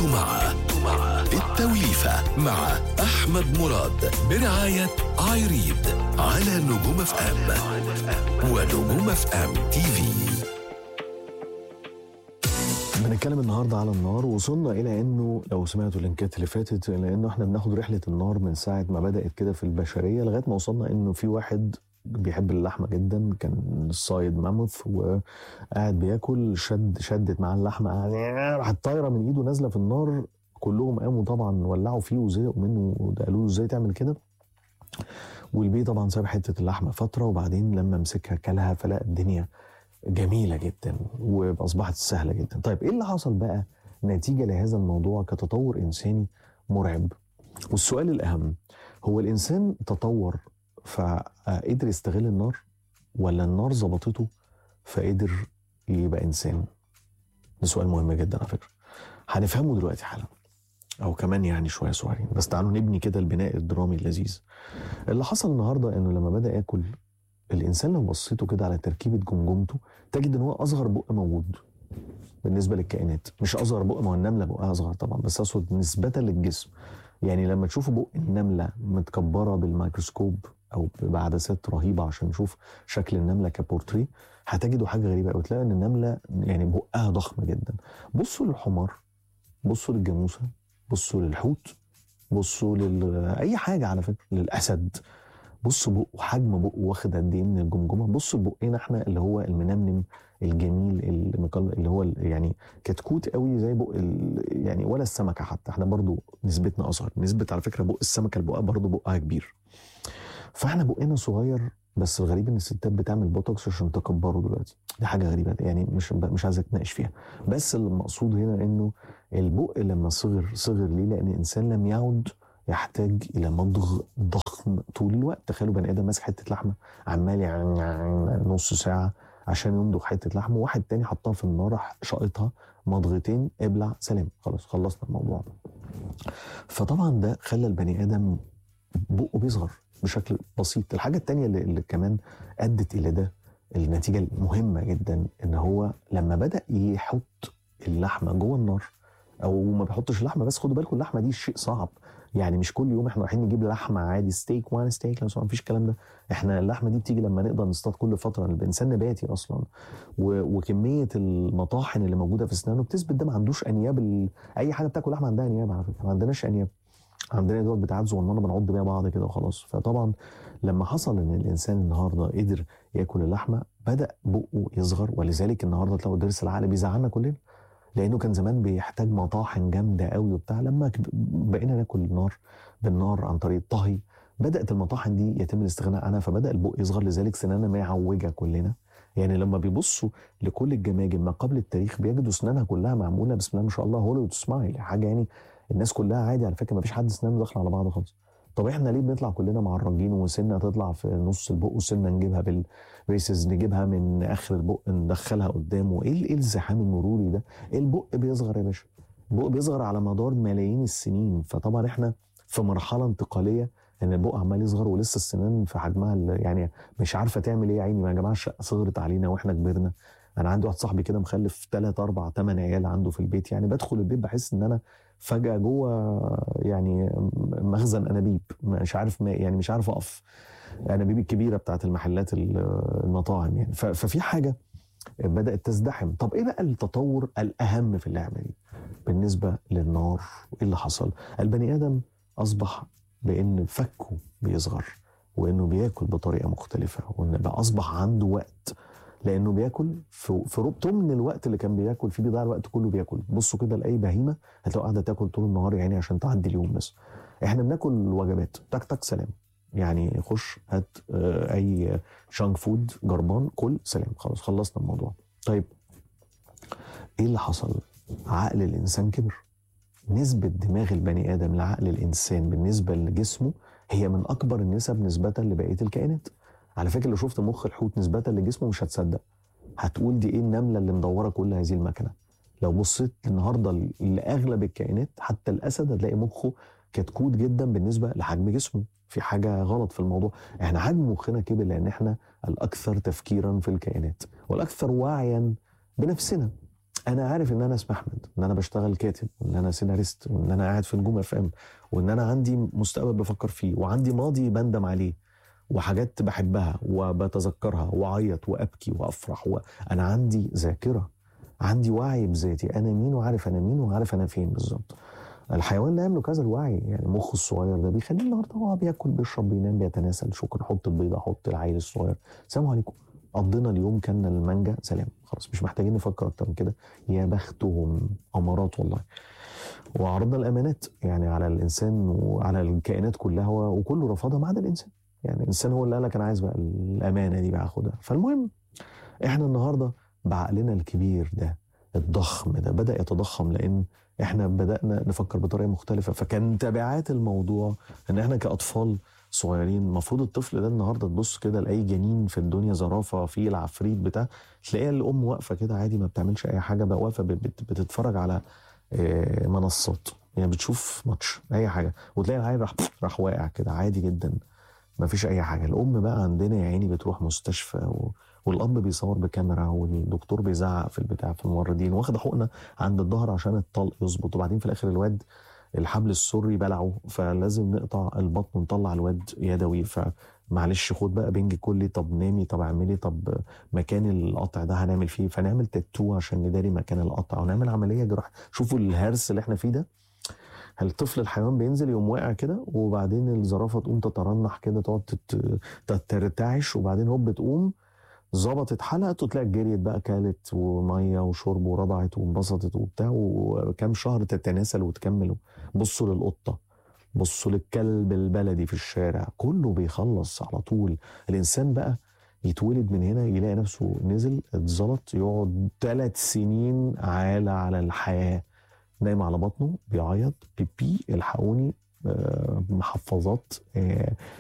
مع مع التوليفة مع أحمد مراد برعاية عايريد على نجوم اف ام ونجوم اف ام تي في بنتكلم النهارده على النار وصلنا الى انه لو سمعتوا اللينكات اللي فاتت لانه احنا بناخد رحله النار من ساعه ما بدات كده في البشريه لغايه ما وصلنا انه في واحد بيحب اللحمه جدا كان صايد ماموث وقاعد بياكل شد شدت معاه اللحمه قاعد راحت طايره من ايده نازله في النار كلهم قاموا طبعا ولعوا فيه وزهقوا منه وده قالوا له ازاي تعمل كده والبي طبعا ساب حته اللحمه فتره وبعدين لما مسكها كلها فلقى الدنيا جميله جدا واصبحت سهله جدا طيب ايه اللي حصل بقى نتيجه لهذا الموضوع كتطور انساني مرعب والسؤال الاهم هو الانسان تطور فقدر يستغل النار ولا النار ظبطته فقدر يبقى انسان ده سؤال مهم جدا على فكره هنفهمه دلوقتي حالا او كمان يعني شويه صغيرين بس تعالوا نبني كده البناء الدرامي اللذيذ اللي حصل النهارده انه لما بدا ياكل الانسان لو بصيته كده على تركيبه جمجمته تجد ان هو اصغر بق موجود بالنسبه للكائنات مش اصغر بق ما هو النمله بقها اصغر طبعا بس اقصد نسبه للجسم يعني لما تشوفوا بق النمله متكبره بالميكروسكوب او بعدسات رهيبه عشان نشوف شكل النمله كبورتري هتجدوا حاجه غريبه قوي تلاقي ان النمله يعني بقها ضخم جدا بصوا للحمار بصوا للجاموسه بصوا للحوت بصوا لل اي حاجه على فكره للاسد بصوا بقه حجم بقه واخد قد ايه من الجمجمه بصوا لبقنا احنا اللي هو المنمنم الجميل المقل اللي هو ال- يعني كتكوت قوي زي بق ال- يعني ولا السمكه حتى احنا برضو نسبتنا اصغر نسبه على فكره بق السمكه البقها برضو بقها كبير فاحنا بقنا صغير بس الغريب ان الستات بتعمل بوتوكس عشان تكبره دلوقتي دي حاجه غريبه يعني مش مش عايز اتناقش فيها بس المقصود هنا انه البق لما صغر صغر ليه لان الانسان لم يعد يحتاج الى مضغ ضخم طول الوقت تخيلوا بني ادم ماسك حته لحمه عمال يعني نص ساعه عشان يمضغ حته لحمه واحد تاني حطها في النار راح شاقطها مضغتين ابلع سلام خلاص خلصنا الموضوع فطبعا ده خلى البني ادم بقه بيصغر بشكل بسيط الحاجه التانيه اللي, اللي كمان ادت الى ده النتيجه المهمه جدا ان هو لما بدا يحط اللحمه جوه النار او ما بيحطش اللحمه بس خدوا بالكم اللحمه دي شيء صعب يعني مش كل يوم احنا رايحين نجيب لحمه عادي ستيك وان ستيك ما فيش الكلام ده احنا اللحمه دي بتيجي لما نقدر نصطاد كل فتره الانسان نباتي اصلا و... وكميه المطاحن اللي موجوده في اسنانه بتثبت ده ما عندوش انياب ال... اي حاجه بتاكل لحمه عندها انياب على فكره ما عندناش انياب عندنا يا دوب بتاعات صغننه بنعض بيها بعض كده وخلاص فطبعا لما حصل ان الانسان النهارده قدر ياكل اللحمه بدا بقه يصغر ولذلك النهارده تلاقوا ضرس العقل بيزعلنا كلنا لانه كان زمان بيحتاج مطاحن جامده قوي وبتاع لما كب- بقينا ناكل النار بالنار عن طريق الطهي بدات المطاحن دي يتم الاستغناء عنها فبدا البق يصغر لذلك سناننا معوجه كلنا يعني لما بيبصوا لكل الجماجم ما قبل التاريخ بيجدوا سنانها كلها معموله بسم الله ما شاء الله هوليوود سمايل حاجه يعني الناس كلها عادي على فكره ما فيش حد سنانه داخله على بعض خالص طب احنا ليه بنطلع كلنا معرجين وسنه تطلع في نص البق وسنه نجيبها بالريسز نجيبها من اخر البق ندخلها قدامه ايه ال- ايه الزحام المروري ده البق بيصغر يا باشا البق بيصغر على مدار ملايين السنين فطبعا احنا في مرحله انتقاليه ان البق عمال يصغر ولسه السنان في حجمها ال- يعني مش عارفه تعمل ايه يا عيني ما يا جماعه الشقه صغرت علينا واحنا كبرنا انا عندي واحد صاحبي كده مخلف ثلاث اربع ثمان عيال عنده في البيت يعني بدخل البيت بحس ان انا فجاه جوه يعني مخزن انابيب مش عارف ما يعني مش عارف اقف انابيب الكبيره بتاعت المحلات ال- المطاعم يعني ف- ففي حاجه بدات تزدحم طب ايه بقى التطور الاهم في اللعبه دي بالنسبه للنار ايه اللي حصل البني ادم اصبح بان فكه بيصغر وانه بياكل بطريقه مختلفه وان بقى اصبح عنده وقت لانه بياكل في في ربع من الوقت اللي كان بياكل فيه بيضيع الوقت كله بياكل بصوا كده لاي بهيمه هتلاقوا قاعده تاكل طول النهار يعني عشان تعدي اليوم بس احنا بناكل وجبات تك تك سلام يعني خش هات آه، اي شانك فود جربان كل سلام خلاص خلصنا الموضوع طيب ايه اللي حصل عقل الانسان كبر نسبة دماغ البني آدم لعقل الإنسان بالنسبة لجسمه هي من أكبر النسب نسبة لبقية الكائنات على فكرة لو شفت مخ الحوت نسبة لجسمه مش هتصدق هتقول دي إيه النملة اللي مدورة كل هذه المكنة لو بصيت النهاردة لأغلب الكائنات حتى الأسد هتلاقي مخه كتكوت جدا بالنسبة لحجم جسمه في حاجة غلط في الموضوع احنا حجم مخنا كبر لأن احنا الأكثر تفكيرا في الكائنات والأكثر وعيا بنفسنا انا عارف ان انا اسمي احمد ان انا بشتغل كاتب وان انا سيناريست وان انا قاعد في نجوم اف ام وان انا عندي مستقبل بفكر فيه وعندي ماضي بندم عليه وحاجات بحبها وبتذكرها واعيط وابكي وافرح وانا عندي ذاكره عندي وعي بذاتي انا مين وعارف انا مين وعارف انا فين بالظبط الحيوان لا يملك هذا الوعي يعني مخه الصغير ده بيخليه النهارده هو بياكل بيشرب بينام بيتناسل شكرا حط البيضه حط العيل الصغير السلام عليكم قضينا اليوم كلنا المانجا سلام خلاص مش محتاجين نفكر اكتر من كده يا بختهم امارات والله وعرضنا الامانات يعني على الانسان وعلى الكائنات كلها وكله رفضها ما عدا الانسان يعني الانسان هو اللي قال لك انا عايز بقى الامانه دي بقى اخدها فالمهم احنا النهارده بعقلنا الكبير ده الضخم ده بدا يتضخم لان احنا بدانا نفكر بطريقه مختلفه فكان تبعات الموضوع ان احنا كاطفال صغيرين المفروض الطفل ده النهارده تبص كده لاي جنين في الدنيا زرافه في العفريت بتاع تلاقيها الام واقفه كده عادي ما بتعملش اي حاجه بقى واقفه بتتفرج على منصات يعني بتشوف ماتش اي حاجه وتلاقي العيل راح راح واقع كده عادي جدا ما فيش اي حاجه الام بقى عندنا يا عيني بتروح مستشفى و... والاب بيصور بكاميرا والدكتور بيزعق في البتاع في الممرضين واخد حقنه عند الظهر عشان الطلق يظبط وبعدين في الاخر الواد الحبل السري بلعه فلازم نقطع البطن ونطلع الواد يدوي فمعلش خد بقى بنج كلي طب نامي طب اعملي طب مكان القطع ده هنعمل فيه فنعمل تاتو عشان نداري مكان القطع ونعمل عمليه جراح شوفوا الهرس اللي احنا فيه ده الطفل الحيوان بينزل يقوم واقع كده وبعدين الزرافه تقوم تترنح كده تقعد ترتعش وبعدين هوب تقوم ظبطت حلقت وتلاقي جريت بقى كالت وميه وشرب ورضعت وانبسطت وبتاع وكام شهر تتناسل وتكمل بصوا للقطه بصوا للكلب البلدي في الشارع كله بيخلص على طول الانسان بقى يتولد من هنا يلاقي نفسه نزل اتزلط يقعد ثلاث سنين عالة على الحياه نايم على بطنه بيعيط بيبي الحقوني محفظات